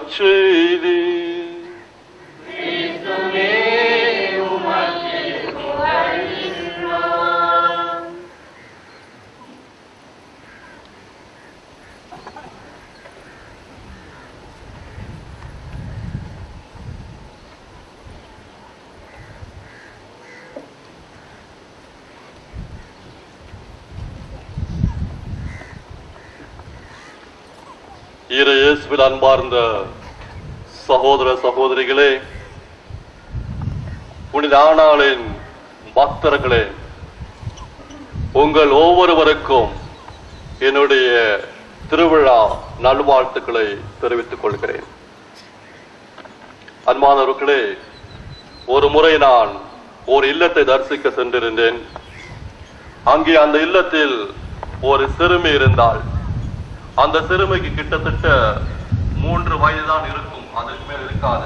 நற்செய்தி இரு இயேசுவில் அன்பார்ந்த சகோதர சகோதரிகளே புனித ஆனாளின் பக்தர்களே உங்கள் ஒவ்வொருவருக்கும் என்னுடைய திருவிழா நல்வாழ்த்துக்களை தெரிவித்துக் கொள்கிறேன் அன்பானவர்களே ஒரு முறை நான் ஒரு இல்லத்தை தரிசிக்க சென்றிருந்தேன் அங்கே அந்த இல்லத்தில் ஒரு சிறுமி இருந்தாள் அந்த சிறுமிக்கு கிட்டத்தட்ட மூன்று வயதுதான் இருக்கும் அதற்கு மேல் இருக்காது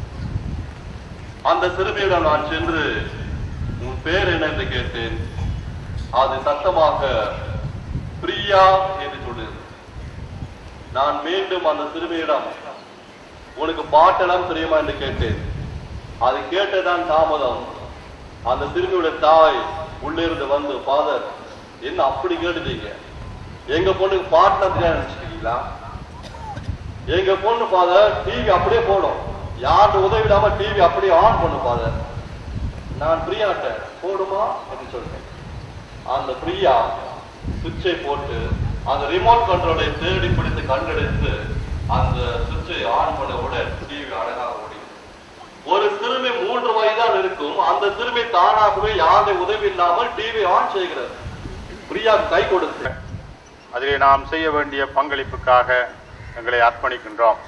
அந்த சிறுமியிடம் நான் சென்று உன் பேர் என்ன என்று கேட்டேன் அது சத்தமாக பிரியா என்று சொல்லுது நான் மீண்டும் அந்த சிறுமியிடம் உனக்கு பாட்டெல்லாம் தெரியுமா என்று கேட்டேன் அது கேட்டதான் தாமதம் அந்த சிறுமியோட தாய் உள்ளே இருந்து வந்து ஃபாதர் என்ன அப்படி கேட்டுட்டீங்க எங்க பொண்ணுக்கு பாட்டுலாம் தெரியாது நினைச்சிட்டீங்களா எங்க பொண்ணு ஃபாதர் டிவி அப்படியே போடும் யார்கிட்ட உதவி இல்லாம டிவி அப்படியே ஆன் பண்ணு ஃபாதர் நான் பிரியாட்ட போடுமா என்று சொல்றேன் அந்த பிரியா சுவிட்சை போட்டு அந்த ரிமோட் கண்ட்ரோலை தேடி பிடித்து கண்டெடுத்து அந்த சுவிட்சை ஆன் பண்ண உடன் டிவி அழகாக ஓடி ஒரு சிறுமி மூன்று வயதான் இருக்கும் அந்த சிறுமி தானாகவே யாருடைய உதவி இல்லாமல் டிவி ஆன் செய்கிறது பிரியா கை கொடுத்து அதிலே நாம் செய்ய வேண்டிய பங்களிப்புக்காக எங்களை அர்ப்பணிக்கின்றோம்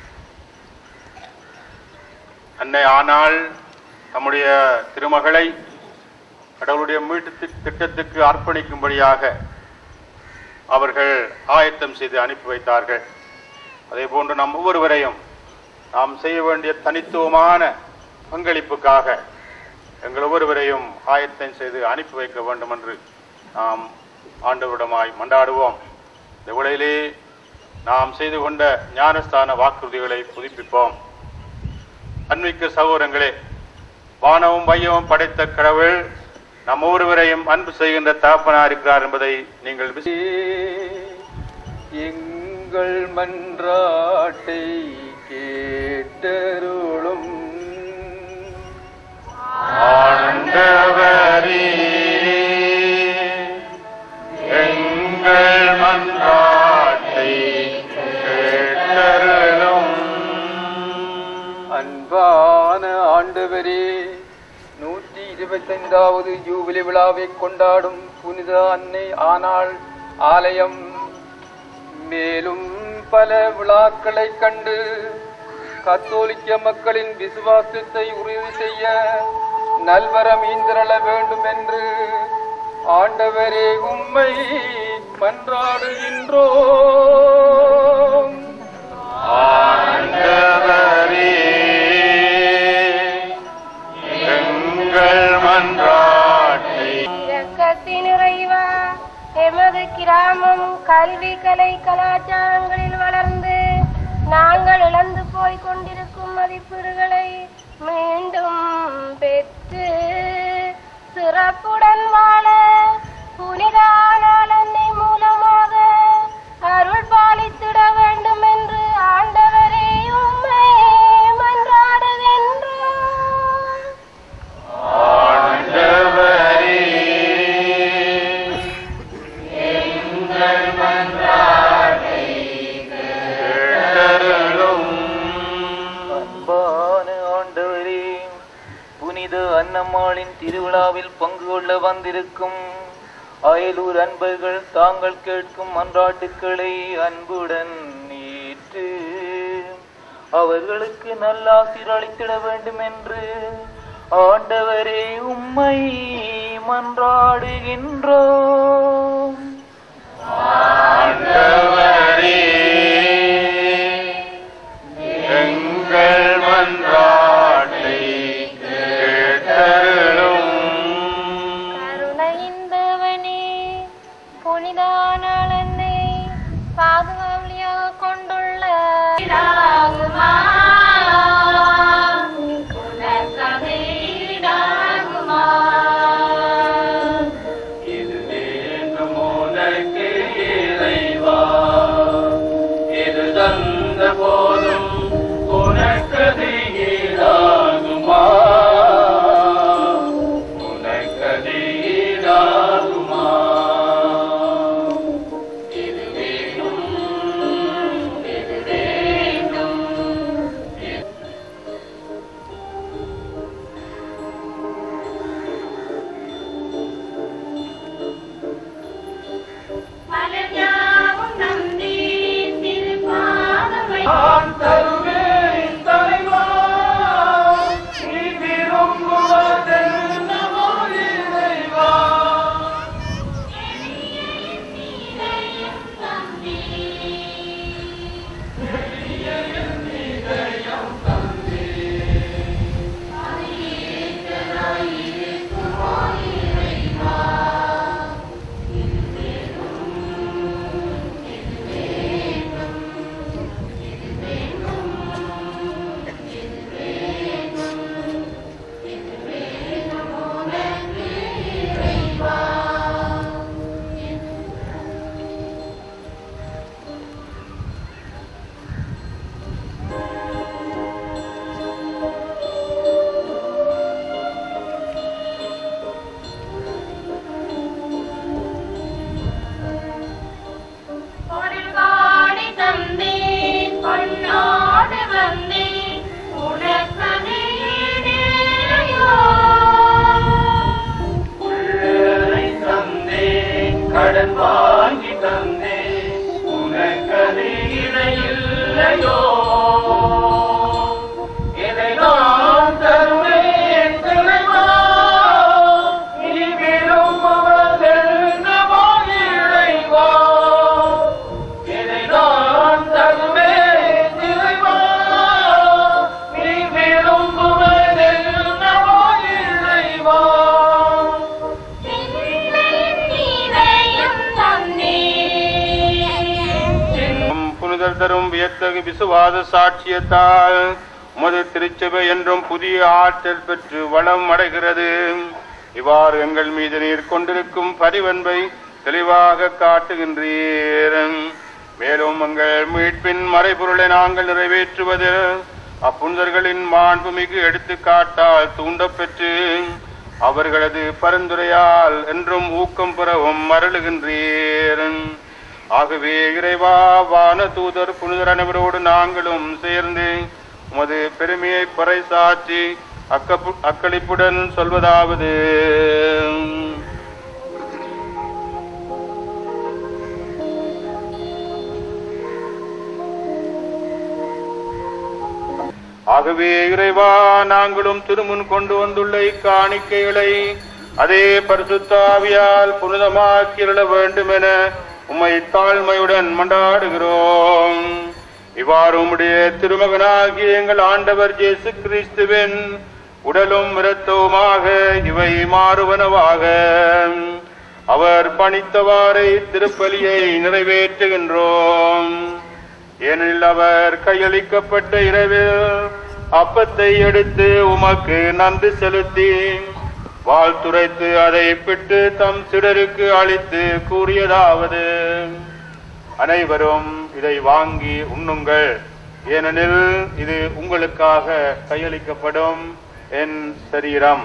அன்னை ஆனால் நம்முடைய திருமகளை கடவுளுடைய மீட்டு தி- திட்டத்துக்கு அர்ப்பணிக்கும்படியாக அவர்கள் ஆயத்தம் செய்து அனுப்பி வைத்தார்கள் அதே போன்று நம் ஒவ்வொருவரையும் நாம் செய்ய வேண்டிய தனித்துவமான பங்களிப்புக்காக எங்கள் ஒவ்வொருவரையும் ஆயத்தம் செய்து அனுப்பி வைக்க வேண்டும் என்று நாம் ஆண்டவரிடமாய் மன்றாடுவோம் இந்த வேளையிலே நாம் செய்து கொண்ட ஞானஸ்தான வாக்குறுதிகளை புதுப்பிப்போம் அன்பிக்க சகோதரங்களே வானமும் வையமும் படைத்த கடவுள் நம் ஒவ்வொருவரையும் அன்பு செய்கின்ற தகப்பனார் இருக்கிறார் என்பதை நீங்கள் விசி- எங்கள் மன்றாட்டை கேட்டருளும் ஆண்டவரே எங்கள் மன்றாட்டை கேட்டருளும் அன்பான ஆண்டவரே நூற்றி இருபத்தைந்தாவது ஜூபிலி விழாவை கொண்டாடும் புனித அன்னை ஆனால் ஆலயம் மேலும் பல விழாக்களை கண்டு கத்தோலிக்க மக்களின் விசுவாசத்தை உறுதி செய்ய நல்வரம் ஈந்திரள வேண்டும் என்று ஆண்டவரே உம்மை மன்றாடுகின்றோம் ஆண்டவரே எங்கள் மன்றாட்டை இரக்கத்தின் இறைவா எமது கிராமம் கல்வி கலை கலாச்சாரங்களில் வளர்ந்து நாங்கள் இழந்து போய் கொண்டிருக்கும் மதிப்பீடுகளை மீண்டும் பெற்று சிறப்புடன் வாழ புனிதான அன்னை மூலமாக அருள் பாலித்திட வேண்டும் என்று ஆண்டவரே உம்மை மன்றாடுகின்றோம் ஆண்டவரே எங்கள் மன்றாட்டை கேட்டருளும் அன்பான ஆண்டவரே புனித அன்னம்மாளின் திருவிழாவில் பங்கு கொள்ள வந்திருக்கும் அயலூர் அன்பர்கள் தாங்கள் கேட்கும் மன்றாட்டுக்களை அன்புடன் ஏற்று அவர்களுக்கு நல்லாசிர் அளித்திட வேண்டும் என்று ஆண்டவரே உம்மை மன்றாடுகின்றோம் ஆண்டவரே எங்கள் மன்றாட்டை கேட்டருளும் கருணையின் தேவனே புனிதான அன்னை பாதுகாவலியாக கொண்டுள்ள பிறகு விசுவாத சாட்சியத்தால் உமது திருச்சபை என்றும் புதிய ஆற்றல் பெற்று வளம் அடைகிறது இவ்வாறு எங்கள் மீது நீர் கொண்டிருக்கும் பரிவன்பை தெளிவாக காட்டுகின்றீர் மேலும் எங்கள் மீட்பின் மறைபொருளை நாங்கள் நிறைவேற்றுவது அப்புந்தர்களின் மாண்புமிகு எடுத்துக்காட்டால் தூண்டப்பெற்று அவர்களது பரிந்துரையால் என்றும் ஊக்கம் பெறவும் மரளுகின்றீர் ஆகவே இறைவா வான தூதர் புனிதர் அனைவரோடு நாங்களும் சேர்ந்து உமது பெருமையை பறைசாற்றி அக்கப்பு அக்களிப்புடன் சொல்வதாவது ஆகவே இறைவா நாங்களும் திருமுன் கொண்டு வந்துள்ள இக்காணிக்கைகளை அதே பரிசுத்தாவியால் புனிதமாக்கிட வேண்டும் என உம்மை தாழ்மையுடன் மண்டாடுகிறோம் இவ்வாறு உம்முடைய திருமகனாகிய எங்கள் ஆண்டவர் இயேசு கிறிஸ்துவின் உடலும் இரத்தவுமாக இவை மாறுவனவாக அவர் பணித்தவாறை திருப்பலியை நிறைவேற்றுகின்றோம் ஏனெனில் அவர் கையளிக்கப்பட்ட இரவில் அப்பத்தை எடுத்து உமக்கு நன்றி செலுத்தி வாழ்த்துரைத்து அதை பிட்டு தம் சிடருக்கு அளித்து கூறியதாவது அனைவரும் இதை வாங்கி உண்ணுங்கள் ஏனெனில் இது உங்களுக்காக கையளிக்கப்படும் என் சரீரம்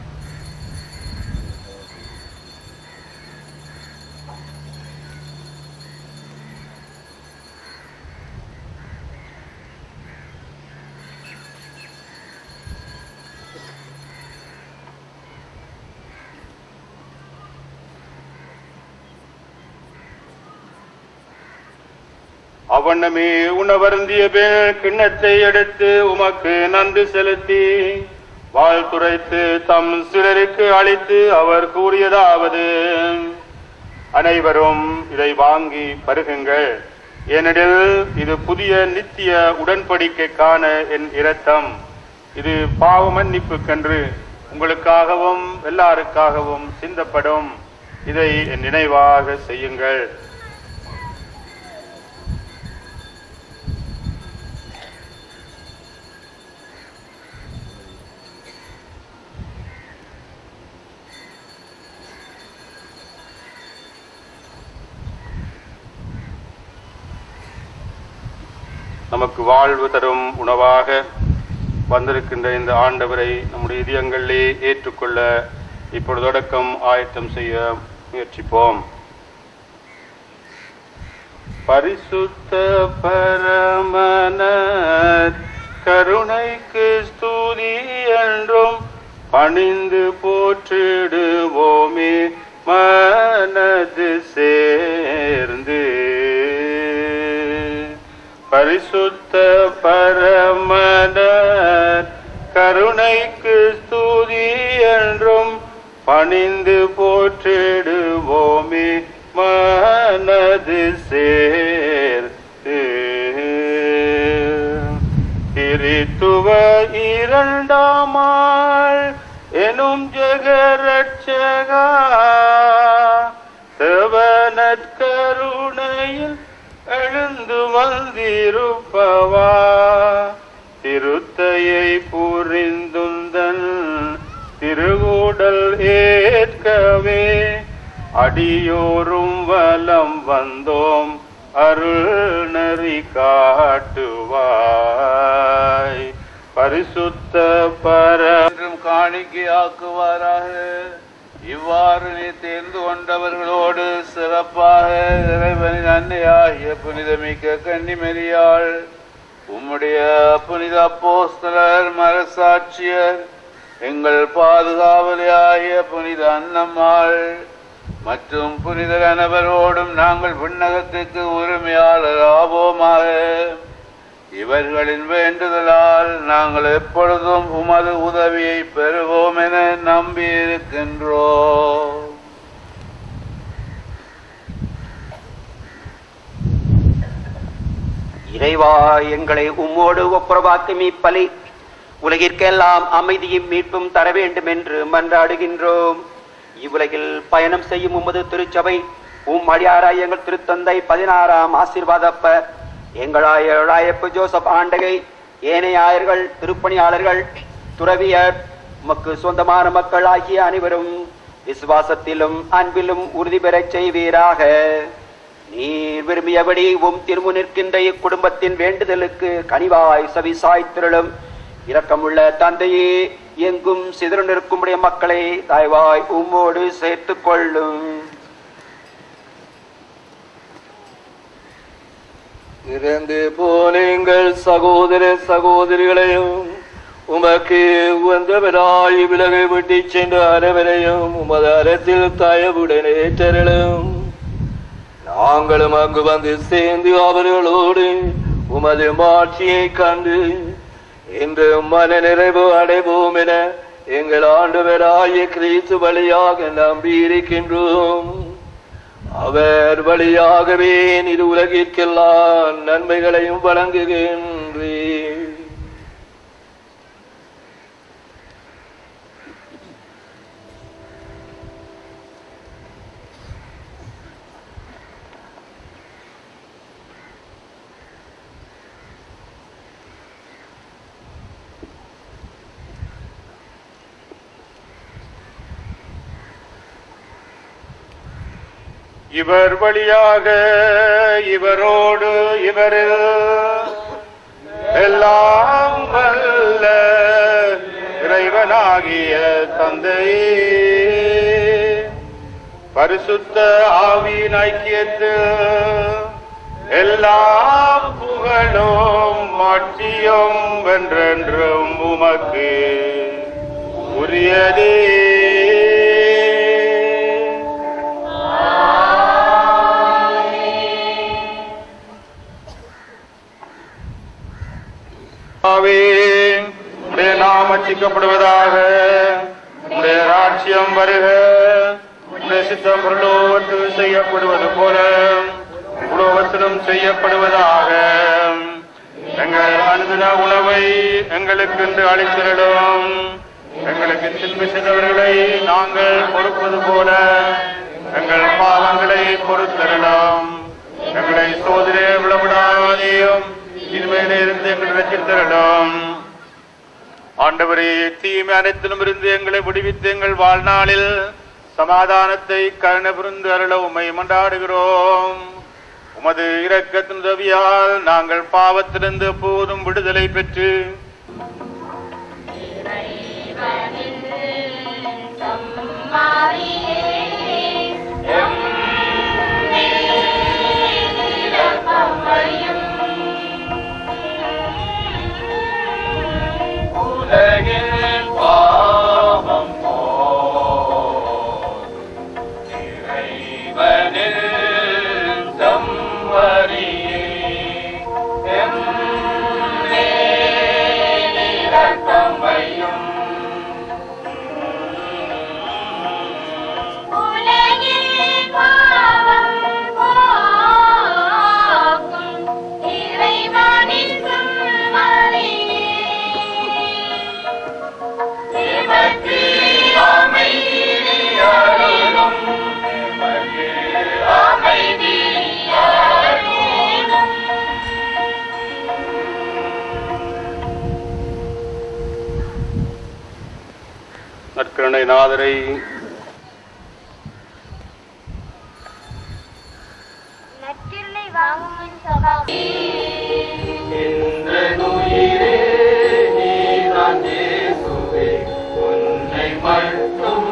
அவண்ணமே உணவருந்திய பின் கிண்ணத்தை எடுத்து உமக்கு நன்றி செலுத்தி வாழ்த்துரைத்து தம் சிலருக்கு அளித்து அவர் கூறியதாவது அனைவரும் இதை வாங்கி பருகுங்கள் ஏனெனில் இது புதிய நித்திய உடன்படிக்கைக்கான என் இரத்தம் இது பாவ மன்னிப்புக்கென்று உங்களுக்காகவும் எல்லாருக்காகவும் சிந்தப்படும் இதை என் நினைவாக செய்யுங்கள் நமக்கு வாழ்வு தரும் உணவாக வந்திருக்கின்ற இந்த ஆண்டவரை நம்முடைய இதயங்களிலே ஏற்றுக்கொள்ள இப்பொழுது தொடக்கம் ஆயத்தம் செய்ய முயற்சிப்போம் பரிசுத்த பரமன கருணைக்கு ஸ்துதி என்றும் பணிந்து போற்றிடுவோமே மனது சேர்ந்து பரிசுத்த பரமன கருணைக்கு ஸ்துதி என்றும் பணிந்து போற்றிடுவோமே மனது சேர்த்து கிறித்துவ இரண்டாமாள் எனும் ஜெகரட்சகா செவனற்கருணையில் எழுந்து வந்திருப்பவா திருத்தையை புரிந்துந்தன் திருவுடல் ஏற்கவே அடியோரும் வலம் வந்தோம் அருள் நெறி காட்டுவாய் பரிசுத்த பர என்றும் காணிக்கையாக்குவாராக இவ்வாறு நீ தேர்ந்து கொண்டவர்களோடு சிறப்பாக இறைவனின் அன்னையாகிய புனிதமிக்க கன்னிமரியாள் உம்முடைய புனித அப்போஸ்தலர் மரசாட்சியர் எங்கள் பாதுகாவலியாகிய புனித அன்னம்மாள் மற்றும் புனிதர் அனைவரோடும் நாங்கள் விண்ணகத்துக்கு உரிமையாளர் ஆவோமாக இவர்களின் வேண்டுதலால் நாங்கள் எப்பொழுதும் உமது உதவியை பெறுவோம் என நம்பியிருக்கின்றோம் இறைவா எங்களை உம்மோடு ஒப்புரவாக்கும் இப்பலி உலகிற்கெல்லாம் அமைதியும் மீட்பும் தர வேண்டும் என்று மன்றாடுகின்றோம் இவ்வுலகில் பயணம் செய்யும் உமது திருச்சபை உம் அடியாராய் எங்கள் திருத்தந்தை பதினாறாம் ஆசீர்வாதப்ப எங்களாய ராயப்பு ஜோசப் ஆண்டகை ஏனைய ஆயர்கள் திருப்பணியாளர்கள் துறவியர் உமக்கு சொந்தமான மக்கள் ஆகிய அனைவரும் விசுவாசத்திலும் அன்பிலும் உறுதி பெறச் செய்வீராக நீர் விரும்பியபடி உம் திருமு நிற்கின்ற இக்குடும்பத்தின் வேண்டுதலுக்கு கனிவாய் சவி சாய்த்திரளும் இரக்கமுள்ள தந்தையே எங்கும் சிதறு நிற்கும்படிய மக்களை தாய்வாய் உம்மோடு சேர்த்துக் கொள்ளும் இறந்து போனீங்கள் சகோதர சகோதரிகளையும் உமக்கு உந்தவராய் விலகை விட்டு சென்ற அனைவரையும் உமது அரசில் தயவுடனே தரலும் நாங்களும் அங்கு வந்து சேர்ந்து அவர்களோடு உமது மாட்சியை கண்டு இன்று மன நிறைவு அடைவோம் என எங்கள் ஆண்டவராய கிறிஸ்து வழியாக நம்பியிருக்கின்றோம் அவர் வழியாகவே இது உலகிற்கெல்லாம் நன்மைகளையும் வழங்குகின்றேன் இவர் வழியாக இவரோடு இவரில் எல்லாம் வல்ல இறைவனாகிய தந்தையே பரிசுத்த ஆவியின் ஐக்கியத்தில் எல்லா புகழும் மாட்சியும் வென்றென்றும் உமக்கு உரியதே ஆவே, உம்முடைய நாம் அச்சிக்கப்படுவதாக உம்முடைய ராட்சியம் வருக உம்முடைய சித்தம் பிரலோகத்தில் செய்யப்படுவது போல உலோகத்திலும் செய்யப்படுவதாக எங்கள் அனுதின உணவை எங்களுக்கு இன்று அளித்திரலும் எங்களுக்கு திரும்பி சென்றவர்களை நாங்கள் பொறுப்பது போல எங்கள் பாவங்களை பொறுத்தரலாம் எங்களை சோதனை விளவிடாதேயும் இனிமேலே இருந்து எங்களை ரசித்தரலாம் ஆண்டவரே தீமை அனைத்திலும் இருந்து எங்களை விடுவித்து எங்கள் வாழ்நாளில் சமாதானத்தை கருணை புரிந்து அருள உம்மை மன்றாடுகிறோம் உமது இரக்கத்தின் உதவியால் நாங்கள் பாவத்திலிருந்து போதும் விடுதலை பெற்று உலகில் பாவம் போர் இறைவனில் தம்மறியே எம்மேலிரக்கமையும் உலகில் பாவம் போக்கும் இறைவனின் செம்மறியே. சிவத்தி அமைதி அருளும் அமைதி அருளும் நற்கருணை நாதரை நற்றில்லை வாங்கும் சபா என்றுயிரே நீதான் இயேசுவே உன்னை மட்டும்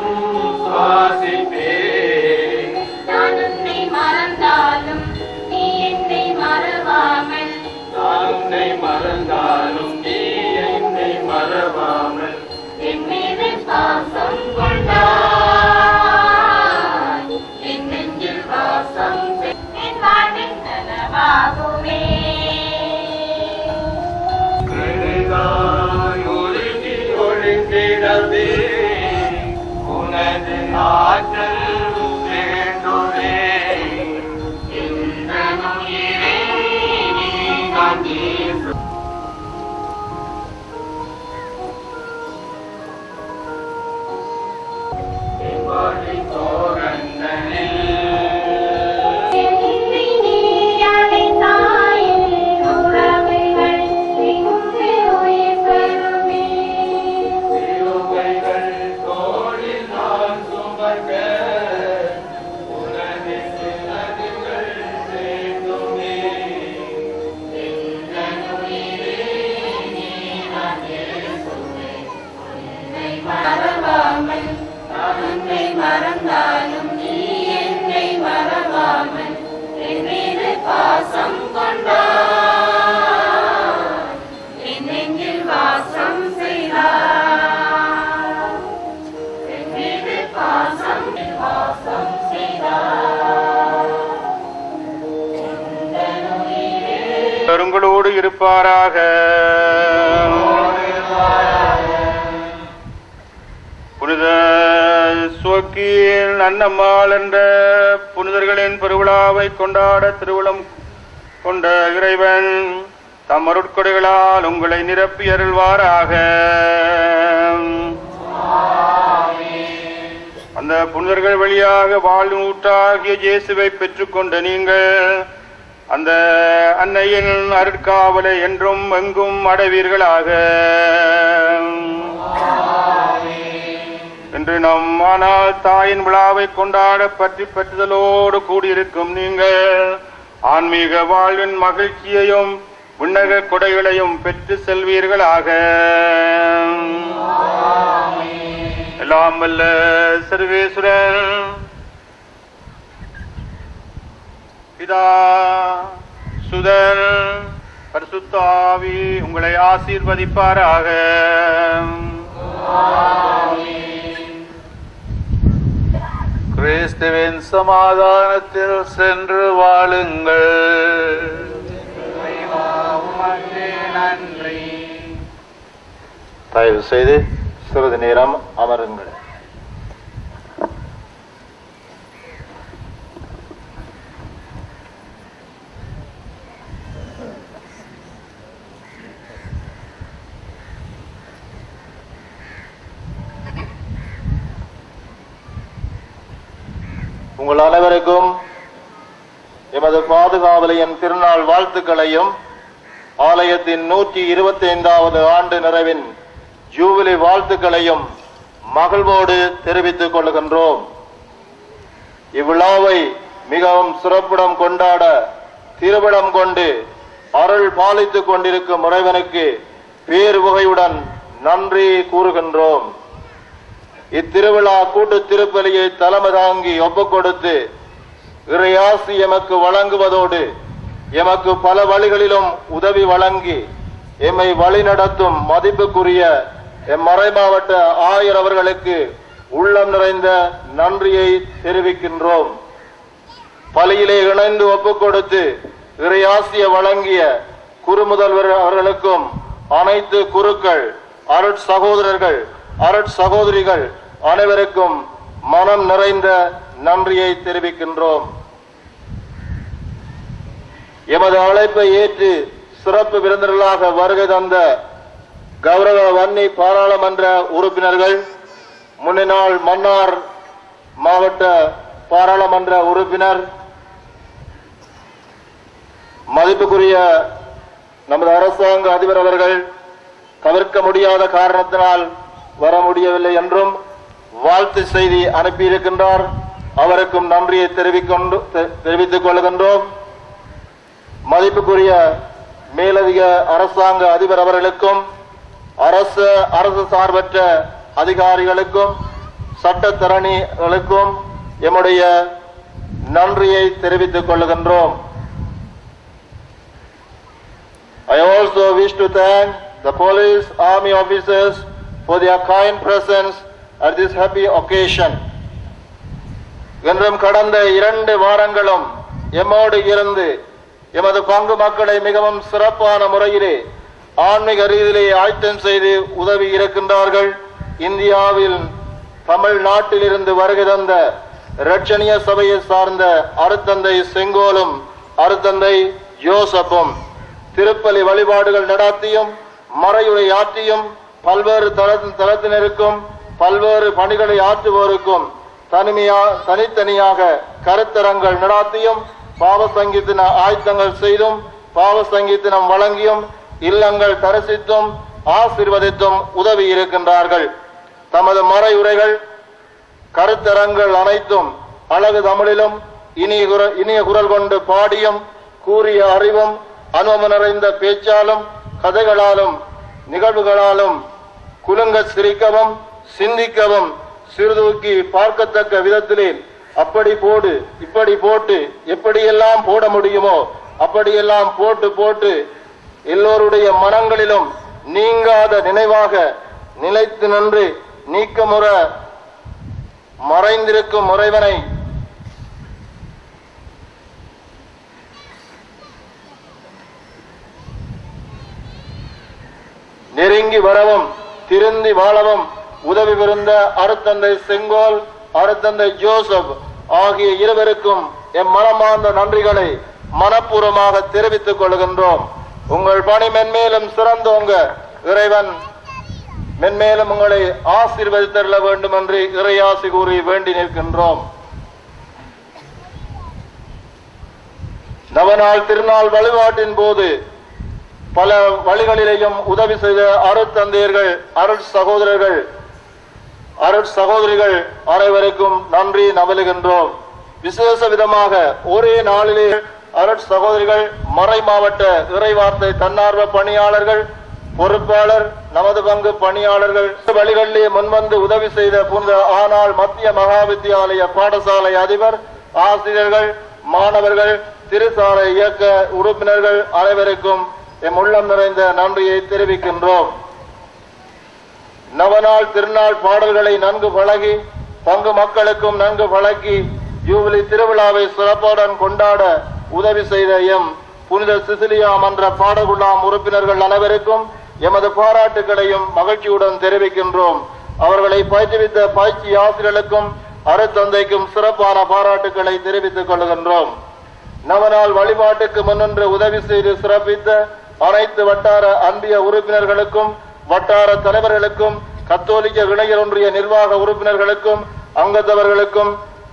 சுவாசிப்பேன் நான் உன்னை மறந்தாலும் நீ என்னை மறவாமல் நான் உன்னை மறந்தாலும் நீ என்னை மறவாமல் என் மீது பாசம் கொண்டாய் என் நெஞ்சில் வாசம் செய். என் வாழ்வின் நனவாகுமே கருதாய் ஒழுங்கி ஒழுங்கிடவே உனது ஆற்றல் வேண்டுமே இந்த நுயிரே நீதான் இயேசு வழி தோரங்களில் என்னை நீ அழைத்தாயே இருப்பாராக புனித சுவக்கியில் நன்னம்மாள் என்ற புனிதர்களின் பெருவிழாவை கொண்டாட திருவிழம் கொண்ட இறைவன் தம் அருட்கொடைகளால் உங்களை நிரப்பி அருள்வாராக அந்த புனிதர்கள் வழியாக வாழ்வு ஊற்றாகிய இயேசுவை பெற்றுக்கொண்ட நீங்கள் அந்த அன்னையின் அருட்காவலை என்றும் எங்கும் அடைவீர்களாக இன்று நம் ஆனால் தாயின் விழாவை கொண்டாட பற்றி பற்றுதலோடு கூடியிருக்கும் நீங்கள் ஆன்மீக வாழ்வின் மகிழ்ச்சியையும் விண்ணக கொடைகளையும் பெற்று செல்வீர்களாக எல்லாம் வல்ல சர்வேஸ்வரன் பிதா சுதன் பரிசுத்தாவி உங்களை ஆசீர்வதிப்பாராக கிறிஸ்துவின் சமாதானத்தில் சென்று வாழுங்கள் தயவு செய்து சிறிது நேரம் அமருங்கள் உங்கள் அனைவருக்கும் எமது பாதுகாவலையின் திருநாள் வாழ்த்துக்களையும் ஆலயத்தின் நூற்றி இருபத்தி ஐந்தாவது ஆண்டு நிறைவின் ஜூபிலி வாழ்த்துக்களையும் மகிழ்வோடு தெரிவித்துக் கொள்கின்றோம் இவ்விழாவை மிகவும் சிறப்புடன் கொண்டாட திருவிடம் கொண்டு அருள் பாலித்துக் கொண்டிருக்கும் இறைவனுக்கு பேருவகையுடன் நன்றி கூறுகின்றோம் இத்திருவிழா கூட்டு திருப்பலியை தலைமை தாங்கி ஒப்புக் கொடுத்து இறையாசி எமக்கு வழங்குவதோடு எமக்கு பல வழிகளிலும் உதவி வழங்கி எம்மை வழிநடத்தும் மதிப்புக்குரிய எம் மறைமாவட்ட ஆயர் அவர்களுக்கு உள்ளம் நிறைந்த நன்றியை தெரிவிக்கின்றோம் பலியிலே இணைந்து ஒப்புக் கொடுத்து இறையாசிய வழங்கிய குறுமுதல்வர் அவர்களுக்கும் அனைத்து குருக்கள் அருட் சகோதரர்கள் அருட் சகோதரிகள் அனைவருக்கும் மனம் நிறைந்த நன்றியை தெரிவிக்கின்றோம் எமது அழைப்பை ஏற்று சிறப்பு விருந்தினர்களாக வருகை தந்த கௌரவ வன்னி பாராளுமன்ற உறுப்பினர்கள் முன்னாள் மன்னார் மாவட்ட பாராளுமன்ற உறுப்பினர் மதிப்புக்குரிய நமது அரசாங்க அதிபர் அவர்கள் தவிர்க்க முடியாத காரணத்தினால் வர முடியவில்லை என்றும் வாழ்த்து செய்தி அனுப்பியிருக்கின்றார் அவருக்கும் நன்றியை தெரிவிக்கொண்டு தெ- தெரிவித்துக் கொள்கின்றோம் மதிப்புக்குரிய மேலதிக அரசாங்க அதிபர் அவர்களுக்கும் அரசு அரசு சார்பற்ற அதிகாரிகளுக்கும் சட்டத்தரணிகளுக்கும் எம்முடைய நன்றியை தெரிவித்துக் கொள்கின்றோம் I also wish to thank the police army officers for their kind presence at this happy occasion. என்றும் கடந்த இரண்டு வாரங்களும் எம்மோடு இருந்து எமது பங்கு மக்களை மிகவும் சிறப்பான முறையிலே ஆன்மீக ரீதியிலே ஆயத்தம் செய்து உதவி இருக்கின்றார்கள் இந்தியாவில் தமிழ்நாட்டில் இருந்து வருகை தந்த இரட்சணிய சபையை சார்ந்த அருத்தந்தை செங்கோலும் அருத்தந்தை ஜோசப்பும் திருப்பலி வழிபாடுகள் நடாத்தியும் மறையுரை ஆற்றியும் பல்வேறு தர- தரத்தினருக்கும் பல்வேறு பணிகளை ஆற்றுவோருக்கும் தனிமையா தனித்தனியாக கருத்தரங்கள் நடாத்தியும் பாவ சங்கீத்தின ஆயத்தங்கள் செய்தும் பாவ சங்கீத்தினம் வழங்கியும் இல்லங்கள் தரிசித்தும் ஆசீர்வதித்தும் உதவி இருக்கின்றார்கள் தமது மறையுரைகள் கருத்தரங்கள் அனைத்தும் அழகு தமிழிலும் இனிய குர- இனிய குரல் கொண்டு பாடியும் கூறிய அறிவும் அனுபவம் நிறைந்த பேச்சாலும் கதைகளாலும் நிகழ்வுகளாலும் குலுங்க சிரிக்கவும் சிந்திக்கவும் சிறுதூக்கி பார்க்கத்தக்க விதத்திலே அப்படி போடு இப்படி போட்டு எப்படியெல்லாம் போட முடியுமோ அப்படியெல்லாம் போட்டு போட்டு எல்லோருடைய மனங்களிலும் நீங்காத நினைவாக நிலைத்து நின்று நீக்கமுற மறைந்திருக்கும் முறைவனை நெருங்கி வரவும் திருந்தி வாழவும் உதவி புரிந்த அருத்தந்தை செங்கோல் அருத்தந்தை ஜோசப் ஆகிய இருவருக்கும் எம் மனமார்ந்த நன்றிகளை மனப்பூர்வமாக தெரிவித்துக் கொள்கின்றோம் உங்கள் பணி மென்மேலும் சிறந்தோங்க இறைவன் மென்மேலும் உங்களை ஆசீர்வதித்தருள வேண்டும் என்று இறையாசி கூறி வேண்டி நிற்கின்றோம் நவநாள் திருநாள் வழிபாட்டின் போது பல வழிகளிலேயும் உதவி செய்த அருட்தந்தையர்கள் அருட் சகோதரர்கள் அருட் சகோதரிகள் அனைவருக்கும் நன்றி நவலுகின்றோம் விசேஷ விதமாக ஒரே நாளிலே அருட் சகோதரிகள் மறை மாவட்ட இறைவார்த்தை தன்னார்வ பணியாளர்கள் பொறுப்பாளர் நமது பங்கு பணியாளர்கள் வழிகளிலே முன்வந்து உதவி செய்த புனித ஆனால் மத்திய மகா வித்தியாலய பாடசாலை அதிபர் ஆசிரியர்கள் மாணவர்கள் திருசார இயக்க உறுப்பினர்கள் அனைவருக்கும் எம் உள்ளம் நிறைந்த நன்றியை தெரிவிக்கின்றோம் நவநாள் திருநாள் பாடல்களை நன்கு பழகி பங்கு மக்களுக்கும் நன்கு பழக்கி ஜூபிலி திருவிழாவை சிறப்புடன் கொண்டாட உதவி செய்த எம் புனித சிசிலியா மன்ற பாடகுலாம் உறுப்பினர்கள் அனைவருக்கும் எமது பாராட்டுகளையும் மகிழ்ச்சியுடன் தெரிவிக்கின்றோம் அவர்களை பயிற்றுவித்த பயிற்சி ஆசிரியர்களுக்கும் அருத்தந்தைக்கும் சிறப்பான பாராட்டுகளை தெரிவித்துக் கொள்கின்றோம் நவநாள் வழிபாட்டுக்கு முன்னின்று உதவி செய்து சிறப்பித்த அனைத்து வட்டார அன்பிய உறுப்பினர்களுக்கும் வட்டார தலைவர்களுக்கும் கத்தோலிக்க இளைஞர் ஒன்றிய நிர்வாக உறுப்பினர்களுக்கும் அங்கத்தவர்களுக்கும்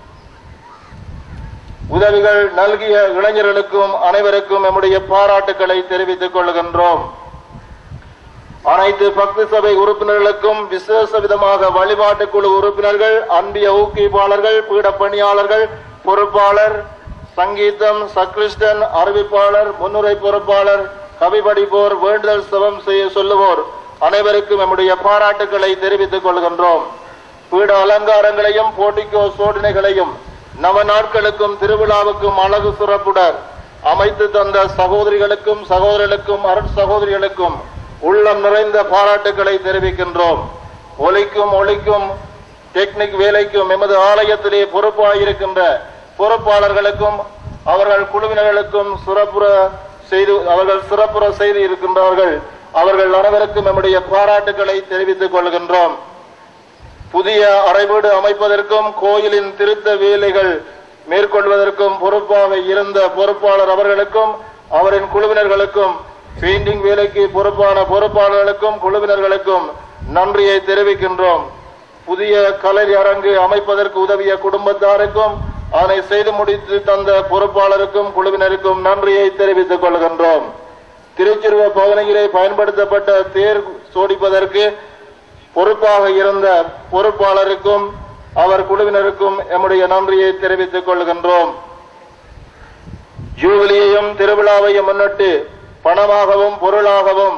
உதவிகள் நல்கிய இளைஞர்களுக்கும் அனைவருக்கும் நம்முடைய பாராட்டுக்களை தெரிவித்துக் கொள்கின்றோம் அனைத்து பக்தி சபை உறுப்பினர்களுக்கும் விசேஷ விதமாக வழிபாட்டு குழு உறுப்பினர்கள் அன்பிய ஊக்குவிப்பாளர்கள் பீட பணியாளர்கள் பொறுப்பாளர் சங்கீதம் சக்ரிஸ்டன் அறிவிப்பாளர் முன்னுரை பொறுப்பாளர் கவி படிப்போர் வேண்டுதல் சபம் செய்ய சொல்லுவோர் அனைவருக்கும் நம்முடைய பாராட்டுக்களை தெரிவித்துக் கொள்கின்றோம் பீட அலங்காரங்களையும் போட்டிக்கோ சோதனைகளையும் நவ நாட்களுக்கும் திருவிழாவுக்கும் அழகு சிறப்புடன் அமைத்து தந்த சகோதரிகளுக்கும் சகோதரர்களுக்கும் அருட் சகோதரிகளுக்கும் உள்ளம் நிறைந்த பாராட்டுக்களை தெரிவிக்கின்றோம் ஒலிக்கும் ஒளிக்கும் டெக்னிக் வேலைக்கும் எமது ஆலயத்திலே பொறுப்பாயிருக்கின்ற பொறுப்பாளர்களுக்கும் அவர்கள் குழுவினர்களுக்கும் சிறப்புற செய்து அவர்கள் சிறப்புற செய்து இருக்கின்றார்கள் அவர்கள் அனைவருக்கும் நம்முடைய பாராட்டுக்களை தெரிவித்துக் கொள்கின்றோம் புதிய அறைவீடு அமைப்பதற்கும் கோயிலின் திருத்த வேலைகள் மேற்கொள்வதற்கும் பொறுப்பாக இருந்த பொறுப்பாளர் அவர்களுக்கும் அவரின் குழுவினர்களுக்கும் பெயிண்டிங் வேலைக்கு பொறுப்பான பொறுப்பாளர்களுக்கும் குழுவினர்களுக்கும் நன்றியை தெரிவிக்கின்றோம் புதிய கலை அரங்கு அமைப்பதற்கு உதவிய குடும்பத்தாருக்கும் அதனை செய்து முடித்து தந்த பொறுப்பாளருக்கும் குழுவினருக்கும் நன்றியை தெரிவித்துக் கொள்கின்றோம் திருச்சிறுவ பகுதியிலே பயன்படுத்தப்பட்ட தேர் சோடிப்பதற்கு பொறுப்பாக இருந்த பொறுப்பாளருக்கும் அவர் குழுவினருக்கும் எம்முடைய நன்றியை தெரிவித்துக் கொள்கின்றோம் ஜூபிலியையும் திருவிழாவையும் முன்னிட்டு பணமாகவும் பொருளாகவும்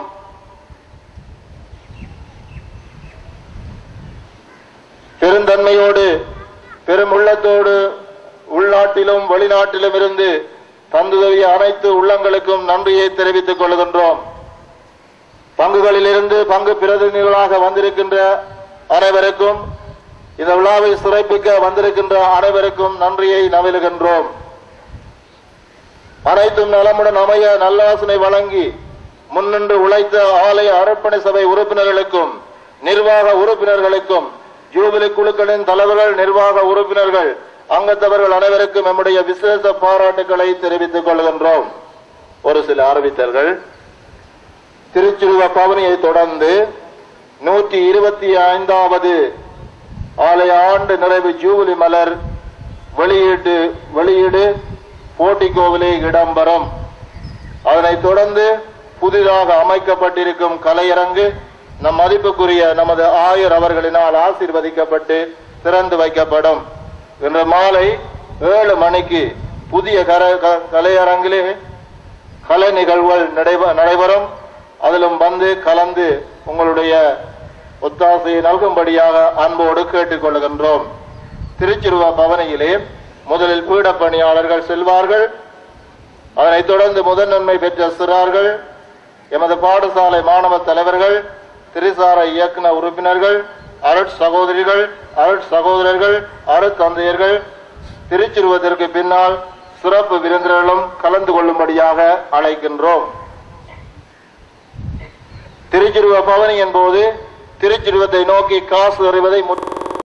பெருந்தன்மையோடு பெரும் உள்ளத்தோடு உள்நாட்டிலும் வெளிநாட்டிலும் இருந்து தந்துதவிய அனைத்து உள்ளங்களுக்கும் நன்றியை தெரிவித்துக் கொள்கின்றோம் பங்குகளிலிருந்து பங்கு பிரதிநிதிகளாக வந்திருக்கின்ற அனைவருக்கும் இந்த விழாவை சிறப்பிக்க வந்திருக்கின்ற அனைவருக்கும் நன்றியை நவிலுகின்றோம் அனைத்தும் நலமுடன் அமைய நல்லாசனை வழங்கி முன்னின்று உழைத்த ஆலய அரப்பணை சபை உறுப்பினர்களுக்கும் நிர்வாக உறுப்பினர்களுக்கும் ஜூபிலி குழுக்களின் தலைவர்கள் நிர்வாக உறுப்பினர்கள் அங்கத்தவர்கள் அனைவருக்கும் நம்முடைய விசேஷ பாராட்டுக்களை தெரிவித்துக் கொள்கின்றோம் ஒரு சில அறிவித்தல்கள் திருச்சிறுவ பவனியை தொடர்ந்து நூற்றி இருபத்தி ஐந்தாவது ஆலய ஆண்டு நிறைவு ஜூபிலி மலர் வெளியீட்டு வெளியீடு போட்டிக்கோவிலே இடம்பெறும் அதனைத் தொடர்ந்து புதிதாக அமைக்கப்பட்டிருக்கும் கலையரங்கு நம் மதிப்புக்குரிய நமது ஆயர் அவர்களினால் ஆசீர்வதிக்கப்பட்டு திறந்து வைக்கப்படும் இன்று மாலை ஏழு மணிக்கு புதிய கர- க- கலையரங்கிலே கலை நிகழ்வுகள் நடைபெ- நடைபெறும் அதிலும் வந்து கலந்து உங்களுடைய ஒத்தாசையை நல்கும்படியாக அன்போடு கேட்டுக்கொள்கின்றோம் திருச்சிறுவ பவனியிலே முதலில் பீட பணியாளர்கள் செல்வார்கள் அதனைத் தொடர்ந்து முதன்மை பெற்ற சிறார்கள் எமது பாடசாலை மாணவ தலைவர்கள் திரிசார இயக்குன உறுப்பினர்கள் அருட் சகோதரிகள் அருட் சகோதரர்கள் அருட் தந்தையர்கள் திருச்சிறுவதற்கு பின்னால் சிறப்பு விருந்தினர்களும் கலந்து கொள்ளும்படியாக அழைக்கின்றோம் திருச்சிருவ பவனியின் போது திருச்சிருவத்தை நோக்கி காசு எறிவதை முற்று